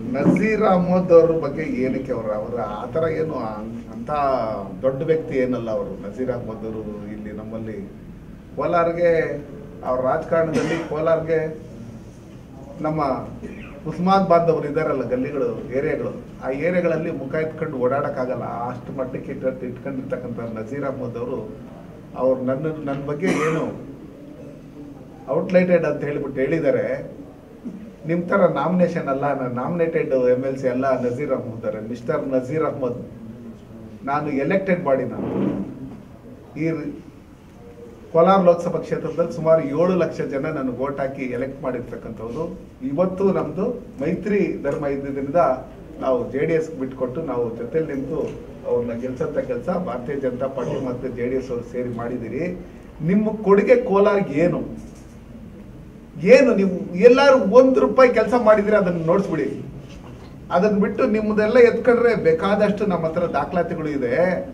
ನಜೀರ್ ಅಹಮದ್ ಅವ್ರ ಬಗ್ಗೆ ಏನಕ್ಕೆ ಅವರು ಅವರ ಆ ಥರ ಏನು ಅಂ- ಅಂತ ದೊಡ್ಡ ವ್ಯಕ್ತಿ ಏನಲ್ಲ ಅವರು ನಜೀರ್ ಅಹಮದ್ ಅವರು ಇಲ್ಲಿ ನಮ್ಮಲ್ಲಿ ಕೋಲಾರ್ಗೆ ಅವ್ರ ರಾಜಕಾರಣದಲ್ಲಿ ಕೋಲಾರ್ಗೆ ನಮ್ಮ ಉಸ್ಮಾನ್ ಬಾಂಧವರು ಇದ್ದಾರಲ್ಲ ಗಲ್ಲಿಗಳು ಏರಿಯಾಗಳು ಆ ಏರಿಯಾಗಳಲ್ಲಿ ಮುಖ ಎತ್ಕೊಂಡು ಓಡಾಡಕ್ಕಾಗಲ್ಲ ಅಷ್ಟು ಮಟ್ಟಕ್ಕೆ ಇಟ್ಟು ಇಟ್ಕೊಂಡಿರ್ತಕ್ಕಂಥ ನಜೀರ್ ಅಹಮದ್ ಅವರು ಅವ್ರು ನನ್ನ ನನ್ನ ಬಗ್ಗೆ ಏನು ಔಟ್ಲೈಟೆಡ್ ಅಂತ ಹೇಳಿಬಿಟ್ಟು ಹೇಳಿದ್ದಾರೆ ನಿಮ್ಮ ಥರ ನಾಮಿನೇಷನ್ ಅಲ್ಲ ನಾನು ನಾಮಿನೇಟೆಡ್ ಎಮ್ ಎಲ್ ಸಿ ಅಲ್ಲ ನಜೀರ್ ಅಹಮದ್ ಅವರೇ ಮಿಸ್ಟರ್ ನಜೀರ್ ಅಹಮದ್ ನಾನು ಎಲೆಕ್ಟೆಡ್ ಬಾಡಿ ನಾನು ಈ ರಿ- ಕೋಲಾರ ಲೋಕಸಭಾ ಕ್ಷೇತ್ರದಲ್ಲಿ ಸುಮಾರು ಏಳು ಲಕ್ಷ ಜನ ನನಗೆ ವೋಟ್ ಹಾಕಿ ಎಲೆಕ್ಟ್ ಮಾಡಿರ್ತಕ್ಕಂಥವ್ರು ಇವತ್ತು ನಮ್ಮದು ಮೈತ್ರಿ ಧರ್ಮ ಇದ್ದಿದ್ದರಿಂದ ನಾವು ಜೆ ಡಿ ಎಸ್ ಬಿಟ್ಕೊಟ್ಟು ನಾವು ಜೊತೆಲಿ ನಿಂತು ಅವ್ರನ್ನ ಗೆಲ್ಸಂತ ಕೆಲಸ ಭಾರತೀಯ ಜನತಾ ಪಾರ್ಟಿ ಮತ್ತು ಜೆ ಡಿ ಎಸ್ ಅವ್ರು ಸೇರಿ ಮಾಡಿದ್ದೀರಿ ನಿಮ್ಮ ಕೊಡುಗೆ ಕೋಲಾರ್ಗೆ ಏನು ಏನು ನೀವು ಎಲ್ಲಾರು ಒಂದು ರೂಪಾಯಿ ಕೆಲಸ ಮಾಡಿದ್ರೆ ಅದನ್ನು ನೋಡಿಸ್ಬಿಡಿ ಅದನ್ನ ಬಿಟ್ಟು ನಿಮ್ಮದೆಲ್ಲ ಎತ್ಕೊಂಡ್ರೆ ಬೇಕಾದಷ್ಟು ನಮ್ಮ ಹತ್ರ ದಾಖಲಾತಿಗಳು ಇದೆ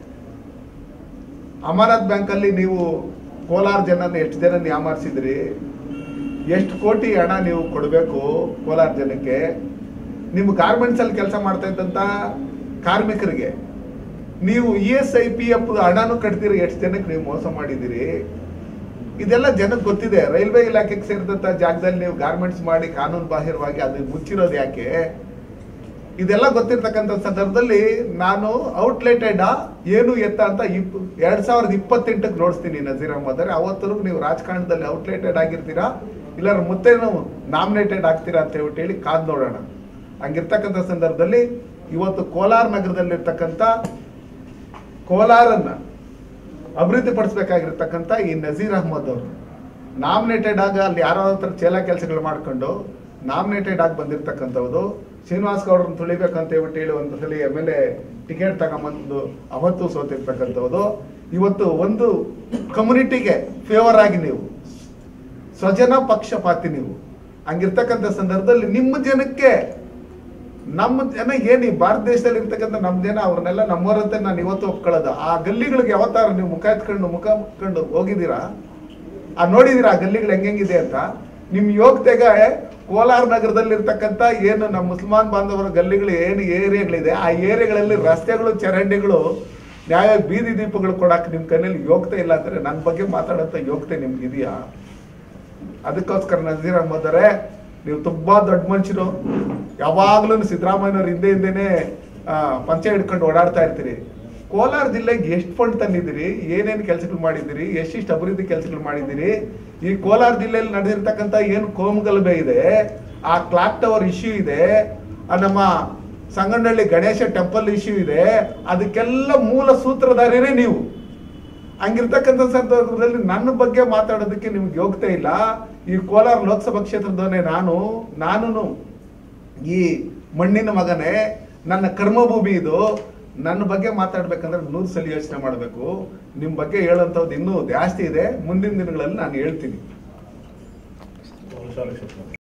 ಅಮರನಾಥ್ ಬ್ಯಾಂಕಲ್ಲಿ ನೀವು ಕೋಲಾರ ಜನನ ಎಷ್ಟು ಜನ ಯಾಮಾರಿಸಿದ್ರಿ ಎಷ್ಟು ಕೋಟಿ ಹಣ ನೀವು ಕೊಡಬೇಕು ಕೋಲಾರ ಜನಕ್ಕೆ ನಿಮ್ಮ ಗಾರ್ಮೆಂಟ್ಸ್ ಅಲ್ಲಿ ಕೆಲಸ ಮಾಡ್ತಾ ಇದ್ದಂತ ಕಾರ್ಮಿಕರಿಗೆ ನೀವು E S I P F ಹಣನೂ ಕಟ್ತೀರಿ ಎಷ್ಟು ಜನಕ್ಕೆ ನೀವು ಮೋಸ ಮಾಡಿದ್ದೀರಿ ಇದೆಲ್ಲ ಜನಕ್ಕೆ ಗೊತ್ತಿದೆ ರೈಲ್ವೆ ಇಲಾಖೆಗೆ ಸೇರಿದಂತ ಜಾಗದಲ್ಲಿ ನೀವು ಗಾರ್ಮೆಂಟ್ಸ್ ಮಾಡಿ ಕಾನೂನು ಬಾಹಿರವಾಗಿ ಅದು ಮುಚ್ಚಿರೋದು ಯಾಕೆ ಇದೆಲ್ಲ ಗೊತ್ತಿರ್ತಕ್ಕಂಥ ಸಂದರ್ಭದಲ್ಲಿ ನಾನು ಔಟ್ಲೆಟೆಡ್ ಏನು ಎತ್ತ ಅಂತ ಇಪ್ ಎರಡ್ ಸಾವಿರದ ಇಪ್ಪತ್ತೆಂಟಕ್ಕೆ ನೋಡಿಸ್ತೀನಿ ನಜೀರ್ ಅಹಮದ್ ಅವರೇ ಅವತ್ತರೆಗೂ ನೀವು ರಾಜಕಾರಣದಲ್ಲಿ ಔಟ್ಲೆಟೆಡ್ ಆಗಿರ್ತೀರಾ ಇಲ್ಲಾರ ಮುತ್ತೇನು ನಾಮಿನೇಟೆಡ್ ಆಗ್ತೀರಾ ಅಂತ ಹೇಳ್ಬಿಟ್ಟು ಹೇಳಿ ಕಾದ್ ನೋಡೋಣ ಹಂಗಿರ್ತಕ್ಕಂಥ ಸಂದರ್ಭದಲ್ಲಿ ಇವತ್ತು ಕೋಲಾರ ನಗರದಲ್ಲಿರ್ತಕ್ಕಂಥ ಕೋಲಾರನ್ನ ಅಭಿವೃದ್ಧಿ ಪಡಿಸ್ಬೇಕಾಗಿರ್ತಕ್ಕಂಥ ಈ ನಜೀರ್ ಅಹಮದ್ ಅವರು ನಾಮಿನೇಟೆಡ್ ಆಗ ಅಲ್ಲಿ ಯಾರೋ ಹತ್ರ ಚೇಲ ಕೆಲಸಗಳು ಮಾಡ್ಕೊಂಡು ನಾಮಿನೇಟೆಡ್ ಆಗಿ ಬಂದಿರ್ತಕ್ಕಂಥದ್ದು ಶ್ರೀನಿವಾಸ್ ಗೌಡ್ರನ್ನ ತುಳಿಬೇಕಂತ ಹೇಳ್ಬಿಟ್ಟು ಹೇಳಿ ಒಂದು ಸಲ ಎಮ್ ಎಲ್ ಎ ಟಿಕೆಟ್ ತಗೊಂಬಂದು ಅವತ್ತು ಸೋತಿರ್ತಕ್ಕಂಥದ್ದು ಇವತ್ತು ಒಂದು ಕಮ್ಯುನಿಟಿಗೆ ಫೇವರ್ ಆಗಿ ನೀವು ಸ್ವಜನ ಪಕ್ಷಪಾತಿ ನೀವು ಹಂಗಿರ್ತಕ್ಕಂಥ ಸಂದರ್ಭದಲ್ಲಿ ನಿಮ್ಮ ಜನಕ್ಕೆ ನಮ್ಮ ಜನ ಏನು ಈ ಭಾರತ ದೇಶದಲ್ಲಿ ಇರ್ತಕ್ಕಂಥ ನಮ್ಮ ಜನ ಅವ್ರನ್ನೆಲ್ಲ ನಮ್ಮವರಂತೆ ನಾನು ಇವತ್ತು ಒಪ್ಕೊಳ್ಳೋದು ಆ ಗಲ್ಲಿಗಳಿಗೆ ಯಾವತ್ತಾರು ನೀವು ಮುಖ ಎತ್ಕೊಂಡು ಮುಖ ಮುಚ್ಕೊಂಡು ಹೋಗಿದ್ದೀರಾ ಆ ನೋಡಿದೀರಾ ಆ ಗಲ್ಲಿಗಳು ಹೆಂಗೆಂಗಿದೆ ಅಂತ ನಿಮ್ ಯೋಗ್ಯತೆಗೆ ಕೋಲಾರ ನಗರದಲ್ಲಿರ್ತಕ್ಕಂಥ ಏನು ನಮ್ಮ ಮುಸಲ್ಮಾನ್ ಬಾಂಧವರ ಗಲ್ಲಿಗಳು ಏನು ಏರಿಯಾಗಳಿದೆ ಆ ಏರಿಯಾಗಳಲ್ಲಿ ರಸ್ತೆಗಳು ಚರಂಡಿಗಳು ನ್ಯಾಯ ಬೀದಿ ದೀಪಗಳು ಕೊಡಕ್ಕೆ ನಿಮ್ಮ ಕಣ್ಣಲ್ಲಿ ಯೋಗ್ಯತೆ ಇಲ್ಲ ಅಂದ್ರೆ ನನ್ನ ಬಗ್ಗೆ ಮಾತಾಡೋಂಥ ಯೋಗ್ಯತೆ ನಿಮ್ಗೆ ಇದೆಯಾ ಅದಕ್ಕೋಸ್ಕರ ನಜೀರ್ ಅಹಮದ್ ಅವರೇ ನೀವು ತುಂಬಾ ದೊಡ್ಡ ಮನುಷ್ಯರು ಯಾವಾಗ್ಲೂ ಸಿದ್ದರಾಮಯ್ಯನವ್ರ ಹಿಂದೆ ಹಿಂದೆನೆ ಆ, ಪಂಚ ಹಿಡ್ಕೊಂಡು ಓಡಾಡ್ತಾ ಇರ್ತೀರಿ ಕೋಲಾರ ಜಿಲ್ಲೆಗೆ ಎಷ್ಟು ಫಂಡ್ ತಂದಿದ್ದೀರಿ ಏನೇನು ಕೆಲಸಗಳು ಮಾಡಿದ್ದೀರಿ ಎಷ್ಟಿಷ್ಟು ಅಭಿವೃದ್ಧಿ ಕೆಲಸಗಳು ಮಾಡಿದ್ದೀರಿ ಈ ಕೋಲಾರ ಜಿಲ್ಲೆಯಲ್ಲಿ ನಡೆದಿರ್ತಕ್ಕಂಥ ಏನು ಕೋಮುಗಲಭೆ ಇದೆ ಆ ಕ್ಲಾಕ್ ಟವರ್ ಇಶ್ಯೂ ಇದೆ ಆ ನಮ್ಮ ಸಂಗನಹಳ್ಳಿ ಗಣೇಶ ಟೆಂಪಲ್ ಇಶ್ಯೂ ಇದೆ ಅದಕ್ಕೆಲ್ಲ ಮೂಲ ಸೂತ್ರಧಾರಿನೇ ನೀವು ಹಂಗಿರ್ತಕ್ಕಂಥ ಸಂದರ್ಭದಲ್ಲಿ ನನ್ನ ಬಗ್ಗೆ ಮಾತಾಡೋದಕ್ಕೆ ನಿಮ್ಗೆ ಯೋಗ್ಯತೆ ಇಲ್ಲ ಈ ಕೋಲಾರ ಲೋಕಸಭಾ ಕ್ಷೇತ್ರದವನೇ ನಾನು ನಾನು ಈ ಮಣ್ಣಿನ ಮಗನೇ ನನ್ನ ಕರ್ಮಭೂಮಿ ಇದು ನನ್ನ ಬಗ್ಗೆ ಮಾತಾಡ್ಬೇಕಂದ್ರೆ ನೂರು ಸಲ ಯೋಚನೆ ಮಾಡಬೇಕು ನಿಮ್ಮ ಬಗ್ಗೆ ಹೇಳೋಂಥದ್ದು ಇನ್ನೂ ಜಾಸ್ತಿ ಇದೆ ಮುಂದಿನ ದಿನಗಳಲ್ಲಿ ನಾನು ಹೇಳ್ತೀನಿ